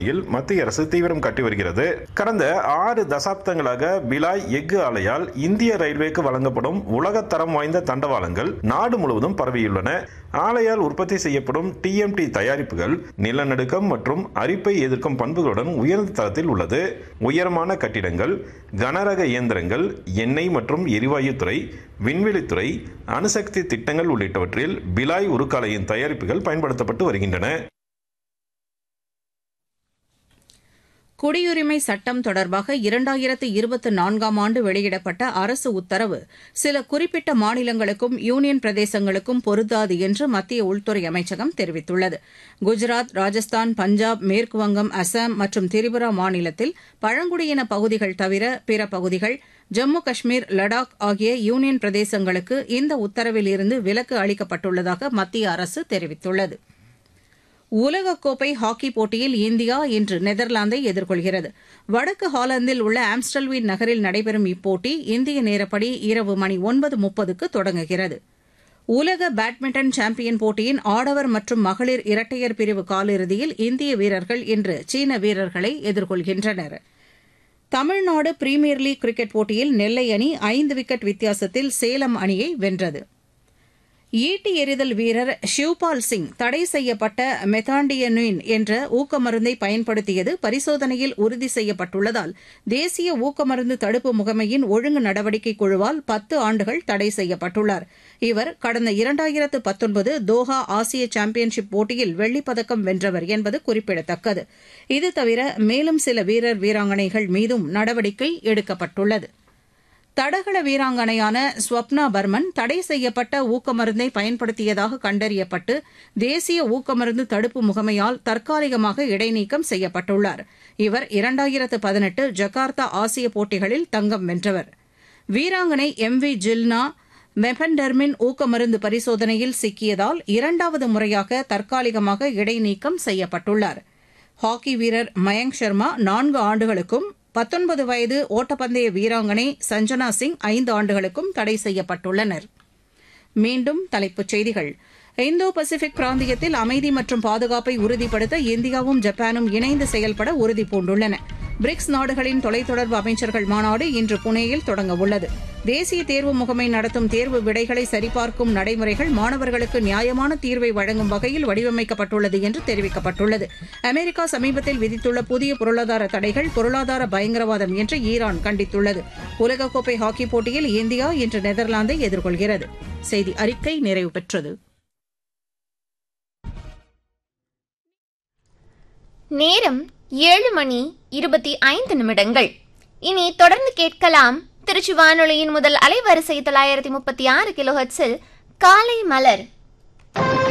யில் மத்திய அரசு தீவிரம் காட்டி வருகிறது கடந்த ஆறு தசாப்தங்களாக பிலாய் எஃகு ஆலையால் இந்திய ரயில்வேக்கு வழங்கப்படும் உலகத்தரம் வாய்ந்த தண்டவாளங்கள் நாடு முழுவதும் பரவியுள்ளன ஆலையால் உற்பத்தி செய்யப்படும் டிஎம்டி தயாரிப்புகள் நிலநடுக்கம் மற்றும் அரிப்பை எதிர்க்கும் பண்புகளுடன் உயர்ந்த தரத்தில் உள்ளது உயரமான கட்டிடங்கள் கனரக இயந்திரங்கள் எண்ணெய் மற்றும் எரிவாயுத்துறை விண்வெளித்துறை அணுசக்தி திட்டங்கள் உள்ளிட்டவற்றில் பிலாய் உருக்காலையின் தயாரிப்புகள் பயன்படுத்தப்பட்டு வருகின்றன குடியுரிமை சட்டம் தொடர்பாக இரண்டாயிரத்து இருபத்தி நான்காம் ஆண்டு வெளியிடப்பட்ட அரசு உத்தரவு சில குறிப்பிட்ட மாநிலங்களுக்கும் யூனியன் பிரதேசங்களுக்கும் பொருந்தாது என்று மத்திய உள்துறை அமைச்சகம் தெரிவித்துள்ளது குஜராத் ராஜஸ்தான் பஞ்சாப் மேற்குவங்கம் அசாம் மற்றும் திரிபுரா மாநிலத்தில் பழங்குடியின பகுதிகள் தவிர பிற பகுதிகள் ஜம்மு காஷ்மீர் லடாக் ஆகிய யூனியன் பிரதேசங்களுக்கு இந்த உத்தரவில் இருந்து விலக்கு அளிக்கப்பட்டுள்ளதாக மத்திய அரசு தெரிவித்துள்ளது உலகக்கோப்பை ஹாக்கி போட்டியில் இந்தியா இன்று நெதர்லாந்தை எதிர்கொள்கிறது வடக்கு ஹாலந்தில் உள்ள ஆம்ஸ்டல்வீன் நகரில் நடைபெறும் இப்போட்டி இந்திய நேரப்படி இரவு மணி ஒன்பது முப்பதுக்கு தொடங்குகிறது உலக பேட்மிண்டன் சாம்பியன் போட்டியின் ஆடவர் மற்றும் மகளிர் இரட்டையர் பிரிவு காலிறுதியில் இந்திய வீரர்கள் இன்று சீன வீரர்களை எதிர்கொள்கின்றனர் தமிழ்நாடு பிரீமியர் லீக் கிரிக்கெட் போட்டியில் நெல்லை அணி ஐந்து விக்கெட் வித்தியாசத்தில் சேலம் அணியை வென்றது ஈட்டி எறிதல் வீரர் ஷிவ்பால் சிங் தடை செய்யப்பட்ட மெத்தாண்டியனின் என்ற ஊக்கமருந்தை பயன்படுத்தியது பரிசோதனையில் உறுதி செய்யப்பட்டுள்ளதால் தேசிய ஊக்கமருந்து தடுப்பு முகமையின் ஒழுங்கு நடவடிக்கை குழுவால் பத்து ஆண்டுகள் தடை செய்யப்பட்டுள்ளார் இவர் கடந்த இரண்டாயிரத்து பத்தொன்பது தோஹா ஆசிய சாம்பியன்ஷிப் போட்டியில் வெள்ளிப்பதக்கம் வென்றவர் என்பது குறிப்பிடத்தக்கது இது தவிர மேலும் சில வீரர் வீராங்கனைகள் மீதும் நடவடிக்கை எடுக்கப்பட்டுள்ளது தடகள வீராங்கனையான ஸ்வப்னா பர்மன் தடை செய்யப்பட்ட ஊக்கமருந்தை பயன்படுத்தியதாக கண்டறியப்பட்டு தேசிய ஊக்கமருந்து தடுப்பு முகமையால் தற்காலிகமாக இடைநீக்கம் செய்யப்பட்டுள்ளார் இவர் இரண்டாயிரத்து பதினெட்டு ஜகார்த்தா ஆசிய போட்டிகளில் தங்கம் வென்றவர் வீராங்கனை எம் வி ஜில்னா மெபன்டர்மின் ஊக்கமருந்து பரிசோதனையில் சிக்கியதால் இரண்டாவது முறையாக தற்காலிகமாக இடைநீக்கம் செய்யப்பட்டுள்ளார் ஹாக்கி வீரர் மயங்க் சர்மா நான்கு ஆண்டுகளுக்கும் பத்தொன்பது வயது ஓட்டப்பந்தய வீராங்கனை சஞ்சனா சிங் ஐந்து ஆண்டுகளுக்கும் தடை செய்யப்பட்டுள்ளனர் மீண்டும் தலைப்புச் செய்திகள் இந்தோ பசிபிக் பிராந்தியத்தில் அமைதி மற்றும் பாதுகாப்பை உறுதிப்படுத்த இந்தியாவும் ஜப்பானும் இணைந்து செயல்பட உறுதிபூண்டுள்ளன பிரிக்ஸ் நாடுகளின் தொலைத்தொடர்பு அமைச்சர்கள் மாநாடு இன்று புனேயில் தொடங்கவுள்ளது தேசிய தேர்வு முகமை நடத்தும் தேர்வு விடைகளை சரிபார்க்கும் நடைமுறைகள் மாணவர்களுக்கு நியாயமான தீர்வை வழங்கும் வகையில் வடிவமைக்கப்பட்டுள்ளது என்று தெரிவிக்கப்பட்டுள்ளது அமெரிக்கா சமீபத்தில் விதித்துள்ள புதிய பொருளாதார தடைகள் பொருளாதார பயங்கரவாதம் என்று ஈரான் கண்டித்துள்ளது உலகக்கோப்பை ஹாக்கி போட்டியில் இந்தியா இன்று நெதர்லாந்தை எதிர்கொள்கிறது செய்தி அறிக்கை நிறைவு பெற்றது நேரம் ஏழு மணி இருபத்தி ஐந்து நிமிடங்கள் இனி தொடர்ந்து கேட்கலாம் திருச்சி வானொலியின் முதல் அலைவரிசை தொள்ளாயிரத்தி முப்பத்தி ஆறு கிலோஹெட்ஸில் காலை மலர்